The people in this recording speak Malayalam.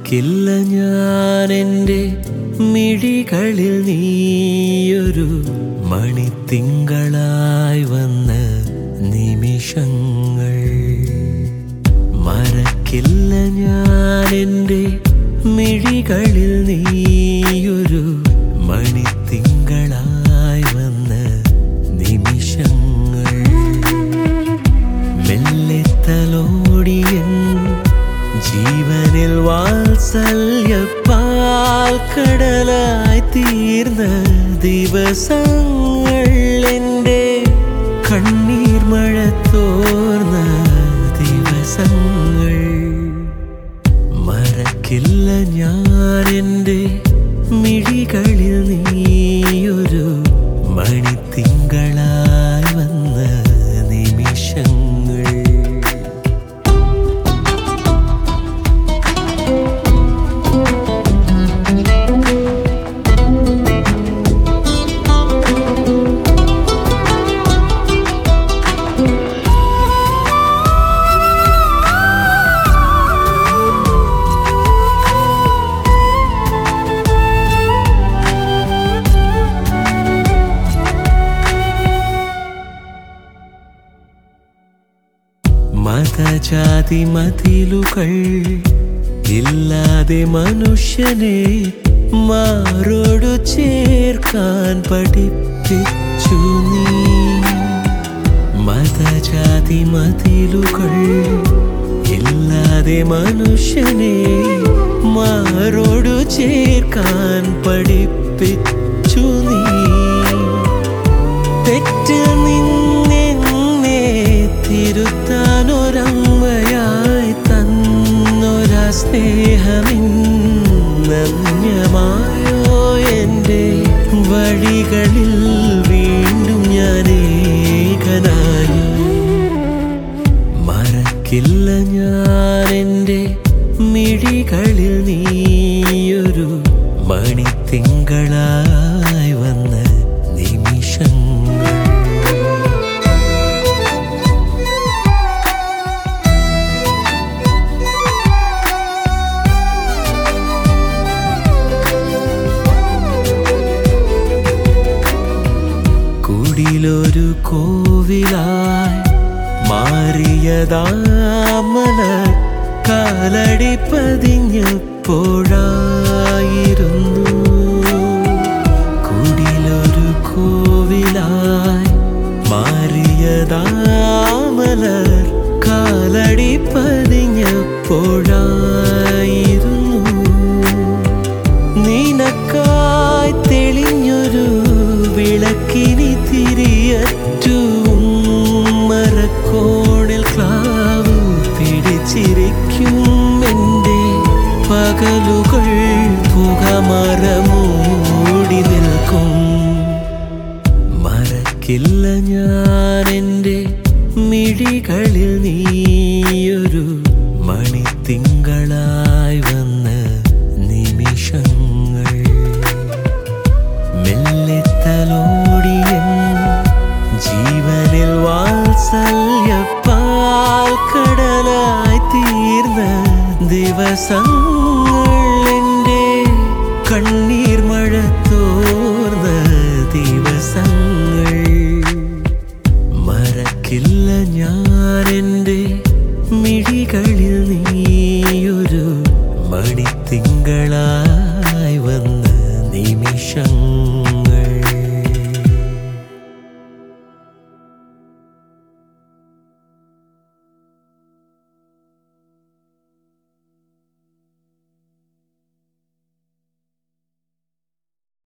മറക്കില്ല ഞാൻ എൻ്റെ മിഴികളിൽ നീയൊരു മണിത്തിങ്കളായി വന്ന നിമിഷങ്ങൾ മറക്കില്ല ഞാൻ എൻ്റെ മിഴികളിൽ നീയൊരു മണിത്തിങ്കളായി വന്ന നിമിഷങ്ങൾ മെല്ലെ തലോടിയൻ ജീവനിൽ വാത്സല്യപ്പാൽ കടലായി തീർന്ന ദിവസങ്ങൾ എൻ്റെ കണ്ണീർ മഴ തോർന്ന ദിവസങ്ങൾ മറക്കില്ല ഞാൻ എൻ്റെ മിഴികളിൽ നീയൊരു മണിത്തിങ്കളായി വന്ന നിമിഷങ്ങൾ മതജാതി മതിലുകൾ ഇല്ലാതെ മനുഷ്യനെ മാറോടു ചേർക്കാൻ പഠിപ്പിച്ചു നീ മതജാതി മതിലുകൾ ഇല്ലാതെ മനുഷ്യനെ മാറോടു ചേർക്കാൻ പഠിപ്പിച്ചു നീ തെറ്റ് നിന്നെ തിരുത്താനൊരമ്മയായി തന്നൊരാ സ്നേഹമിന്നന്യമായോ എൻ്റെ വഴികളിൽ വീണ്ടും ഞാൻ ഏകനായി മറക്കില്ല ഞാൻ എൻ്റെ മിഴികളിൽ നീയൊരു മണിത്തിങ്കളായി വന്ന നിമിഷങ്ങൾ കുടിലൊരു കോവിലായി മാറിയതാമല കാലടി പതിഞ്ഞപ്പോഴായിരുന്നു കുടിലൊരു കോവിലായി മാറിയതാമല കാലടി പതിഞ്ഞപ്പോഴായിരുന്നു നിനക്കായി തെളിഞ്ഞൊരു വിളക്കിനി തിരിയറ്റും മരക്കോണിൽ ക്ലാവ് പിടിച്ചിരിക്കും എൻ്റെ പകലുകൾ പുകമറമൂടി നിൽക്കും മറക്കില്ല ഞാൻ എൻ്റെ മിഴികളിൽ നീയൊരു മണിത്തിങ്കളായി വന്ന നിമിഷങ്ങൾ മെല്ലെ തലോടിയൻ ജീവനിൽ വാത്സല്യപ്പാൽ കടലായി തീർന്ന ദിവസങ്ങൾ എൻ്റെ കണ്ണീർ മഴ തോർന്ന ദിവസങ്ങൾ മറക്കില്ല ഞാൻ എൻ്റെ മിഴികളിൽ നീയൊരു മണിത്തിങ്കളായി വന്ന നിമിഷങ്ങൾ